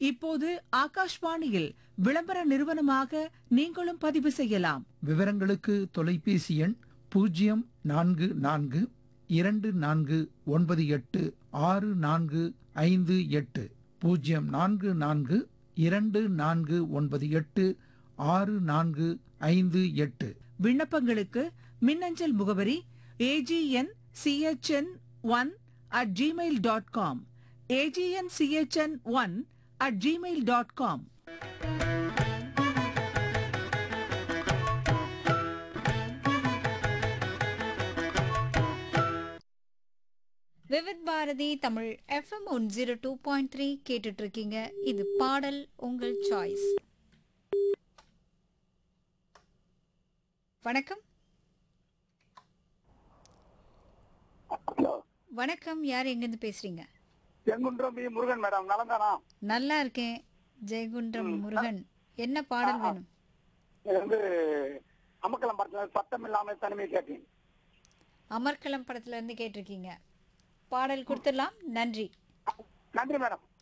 இப்போது ஆகாஷ்வாணியில் விளம்பர நிறுவனமாக நீங்களும் பதிவு செய்யலாம் விவரங்களுக்கு தொலைபேசி எண் பூஜ்ஜியம் நான்கு நான்கு இரண்டு நான்கு ஒன்பது எட்டு ஆறு நான்கு ஐந்து எட்டு பூஜ்ஜியம் நான்கு நான்கு இரண்டு நான்கு ஒன்பது எட்டு ஆறு நான்கு ஐந்து எட்டு விண்ணப்பங்களுக்கு மின்னஞ்சல் முகவரி A G N C H N one at Gmail dot com A G N C H N one at Gmail dot com Vividh Bharati Tamil F M one zero two point three கேட்டுட்டு இருக்கீங்க இது பாடல் உங்கள் சாய்ஸ் வணக்கம் ஹலோ வணக்கம் யார் எங்கேருந்து பேசுறீங்க செங்குன்றம் பி முருகன் மேடம் நலந்தானா நல்லா இருக்கேன் ஜெயகுண்டம் முருகன் என்ன பாடல் வேணும் இது வந்து அமக்கலம் படத்துல சத்தம் இல்லாமல் தனிமை கேட்டேன் அமர்கலம் படத்துல இருந்து கேட்டிருக்கீங்க பாடல் கொடுத்துடலாம் நன்றி நன்றி மேடம்